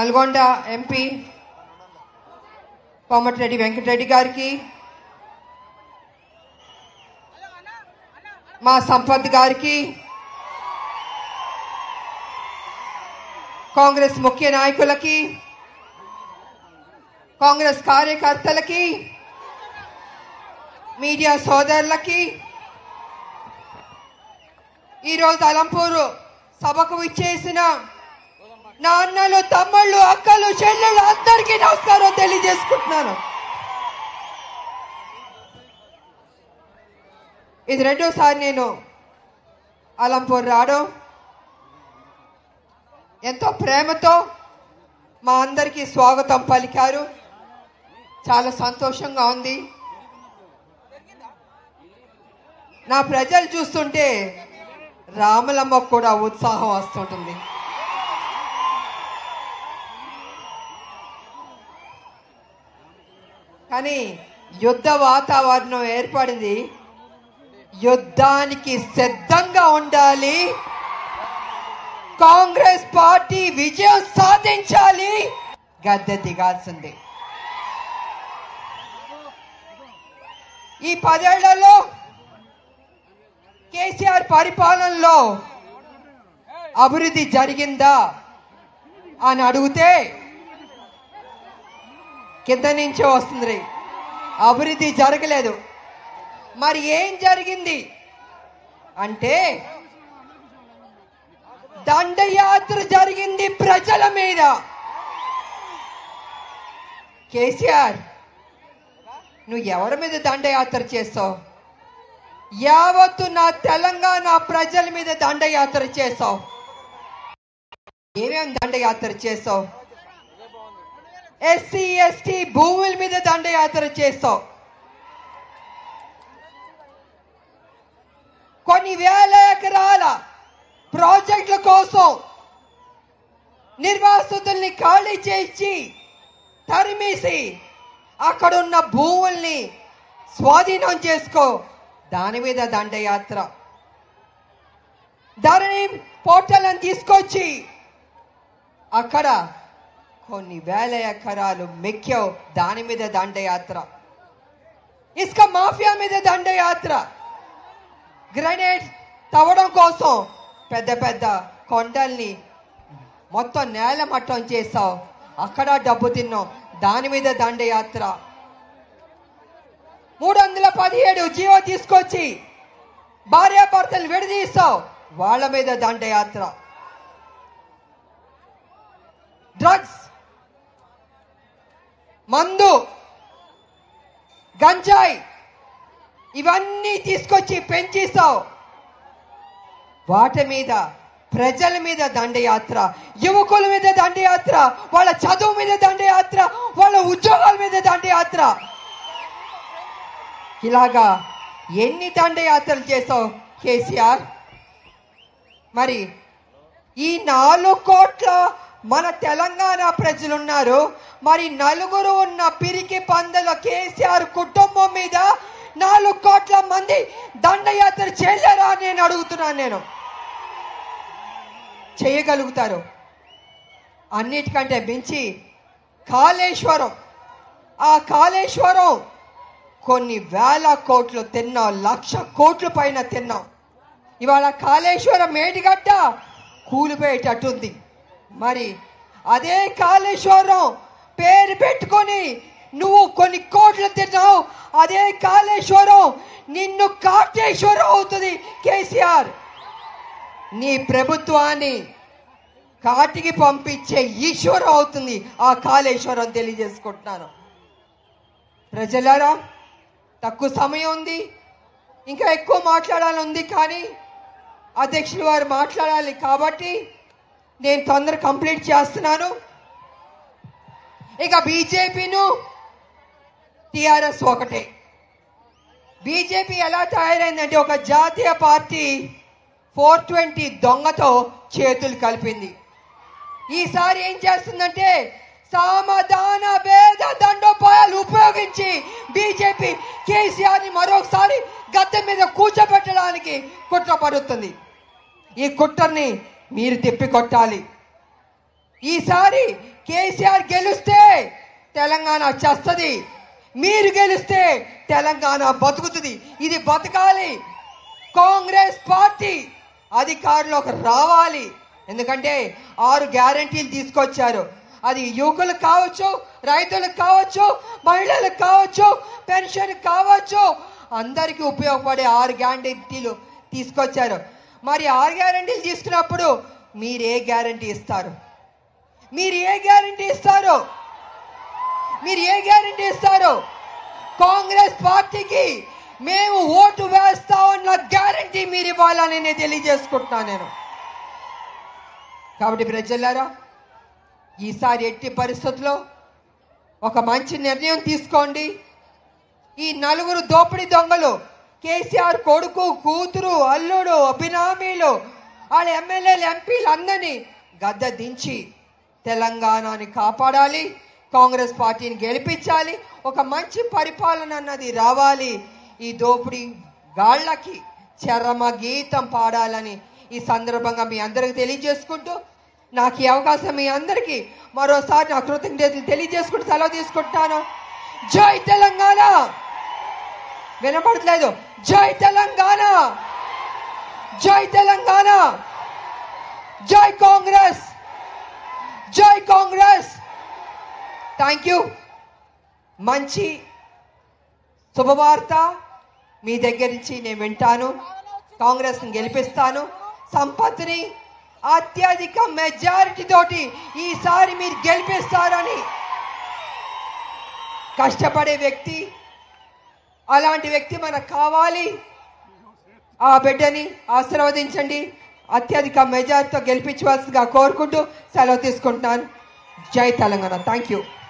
Nalgonda MP Komatireddy Venkatareddy గారికి మా సంపత్ గారికి కాంగ్రెస్ ముఖ్య నాయకులకి కాంగ్రెస్ కార్యకర్తలకి మీడియా సోదరులకి ఈరోజు అలంపూరు సభకు ఇచ్చేసిన నాన్నలు తమ్ముళ్ళు అక్కలు చెల్లెళ్ళు అందరికీ నమస్కారం తెలియజేసుకుంటున్నాను ఇది రెండోసారి నేను అలంపూర్ రావడం ఎంతో ప్రేమతో మా అందరికీ స్వాగతం పలికారు చాలా సంతోషంగా ఉంది నా ప్రజలు చూస్తుంటే రామలమ్మకు కూడా ఉత్సాహం వస్తుంటుంది కానీ యుద్ధ వాతావరణం ఏర్పడింది యుద్ధానికి సిద్ధంగా ఉండాలి కాంగ్రెస్ పార్టీ విజయం సాధించాలి గద్దె దిగాల్సిందే ఈ పదేళ్లలో కేసీఆర్ పరిపాలనలో అభివృద్ధి జరిగిందా అని అడిగితే కింద నుంచే వస్తుంది రే అభివృద్ధి జరగలేదు మరి ఏం జరిగింది అంటే దండయాత్ర జరిగింది ప్రజల మీద కేసీఆర్ నువ్వు ఎవరి మీద దండయాత్ర చేస్తావు యావత్తు నా తెలంగాణ ప్రజల మీద దండయాత్ర చేసావు ఏమేం దండయాత్ర చేసావు ఎస్సీ ఎస్టీ భూముల మీద దండయాత్ర చేస్తావు కొన్ని వేల ఎకరాల ప్రాజెక్టుల కోసం నిర్వాసితుల్ని ఖాళీ చేయించి తరిమేసి అక్కడున్న భూముల్ని స్వాధీనం చేసుకో దాని మీద దండయాత్ర ధరణి పోర్టల్ తీసుకొచ్చి అక్కడ కొన్ని వేల ఎకరాలు మెక్కావు దాని మీద దండయాత్ర ఇసుక మాఫియా మీద దండయాత్ర గ్రనేడ్ తవ్వడం కోసం పెద్ద పెద్ద కొండల్ని మొత్తం నేల మట్టం చేసావు అక్కడ డబ్బు తిన్నావు దాని మీద దండయాత్ర మూడు వందల పదిహేడు జీవో తీసుకొచ్చి భార్యాభర్తలు విడదీస్తావు వాళ్ళ మీద దండయాత్ర డ్రగ్స్ మందు గంజాయి ఇవన్నీ తీసుకొచ్చి పెంచేస్తావు వాటి మీద ప్రజల మీద దండయాత్ర యువకుల మీద దండయాత్ర వాళ్ళ చదువు మీద దండయాత్ర వాళ్ళ ఉద్యోగాల మీద దండయాత్ర ఇలాగా ఎన్ని దండయాత్రలు చేసావు కేసీఆర్ మరి ఈ నాలుగు కోట్ల మన తెలంగాణ ప్రజలున్నారు మరి నలుగురు ఉన్న పిరికి పందల కేసీఆర్ కుటుంబం మీద నాలుగు కోట్ల మంది దండయాత్ర చేయలేరా అని నేను అడుగుతున్నాను నేను చేయగలుగుతారు అన్నిటికంటే మించి కాళేశ్వరం ఆ కాళేశ్వరం కొన్ని వేల కోట్లు తిన్నాం లక్ష కోట్ల పైన తిన్నాం ఇవాళ కాళేశ్వరం మేడిగడ్డ కూలిపోయేటట్టుంది మరి అదే కాళేశ్వరం పేరు పెట్టుకొని నువ్వు కొన్ని కోట్లు తిన్నావు అదే కాళేశ్వరం నిన్ను కాటేశ్వరం అవుతుంది కేసీఆర్ నీ ప్రభుత్వాన్ని కాటికి పంపించే ఈశ్వరం అవుతుంది ఆ కాళేశ్వరం తెలియజేసుకుంటున్నాను ప్రజలారా తక్కువ సమయం ఉంది ఇంకా ఎక్కువ మాట్లాడాలని ఉంది కానీ అధ్యక్షులు వారు మాట్లాడాలి కాబట్టి నేను తొందర కంప్లీట్ చేస్తున్నాను ఇక బీజేపీను టిఆర్ఎస్ ఒకటే బీజేపీ ఎలా తయారైందంటే ఒక జాతీయ పార్టీ ఫోర్ ట్వంటీ దొంగతో చేతులు కలిపింది ఈసారి ఏం చేస్తుందంటే సామధాన భేద దండోపాయాలు ఉపయోగించి బీజేపీ కేసీఆర్ ని మరొకసారి గద్దె మీద కూర్చోబెట్టడానికి కుట్ర పడుతుంది ఈ కుట్రని మీరు తిప్పికొట్టాలి ఈసారి కేసీఆర్ గెలిస్తే తెలంగాణ చస్తది మీరు గెలిస్తే తెలంగాణ బతుకుతుంది ఇది బతకాలి కాంగ్రెస్ పార్టీ అధికారంలోకి రావాలి ఎందుకంటే ఆరు గ్యారంటీలు తీసుకొచ్చారు అది యువకులకు కావచ్చు రైతులకు కావచ్చు మహిళలకు కావచ్చు పెన్షన్ కావచ్చు అందరికీ ఉపయోగపడే ఆరు గ్యారంటీలు తీసుకొచ్చారు మరి ఆరు గ్యారంటీలు తీసుకున్నప్పుడు మీరు ఏ గ్యారంటీ ఇస్తారు మీరు ఏ గ్యారంటీ ఇస్తారు మీరు ఏ గ్యారంటీ ఇస్తారు కాంగ్రెస్ పార్టీకి మేము ఓటు వేస్తామన్న గ్యారంటీ మీరు ఇవ్వాలని నేను తెలియజేసుకుంటున్నాను నేను కాబట్టి ప్రజలారా ఈసారి ఎట్టి పరిస్థితుల్లో ఒక మంచి నిర్ణయం తీసుకోండి ఈ నలుగురు దోపిడీ దొంగలు కేసీఆర్ కొడుకు కూతురు అల్లుడు అభినామీలు వాళ్ళ ఎమ్మెల్యేలు ఎంపీలు అందరినీ గద్ద దించి తెలంగాణని కాపాడాలి కాంగ్రెస్ పార్టీని గెలిపించాలి ఒక మంచి పరిపాలన అన్నది రావాలి ఈ దోపిడీ గాళ్ళకి చరమ గీతం పాడాలని ఈ సందర్భంగా మీ అందరికి తెలియజేసుకుంటూ నాకు ఈ అవకాశం మీ అందరికీ మరోసారి నా కృతజ్ఞతలు తెలియజేసుకుంటూ సెలవు తీసుకుంటాను జై తెలంగాణ వినపడట్లేదు జై తెలంగాణ జై తెలంగాణ జై కాంగ్రెస్ జై కాంగ్రెస్ థ్యాంక్ యూ మంచి శుభవార్త మీ దగ్గర నుంచి నేను వింటాను కాంగ్రెస్ని గెలిపిస్తాను సంపత్ని అత్యధిక మెజారిటీ తోటి ఈసారి మీరు గెలిపిస్తారని కష్టపడే వ్యక్తి అలాంటి వ్యక్తి మనకు కావాలి ఆ బిడ్డని ఆశీర్వదించండి అత్యధిక మెజార్టీతో గెలిపించవలసిందిగా కోరుకుంటూ సెలవు తీసుకుంటున్నాను జై తెలంగాణ థ్యాంక్ యూ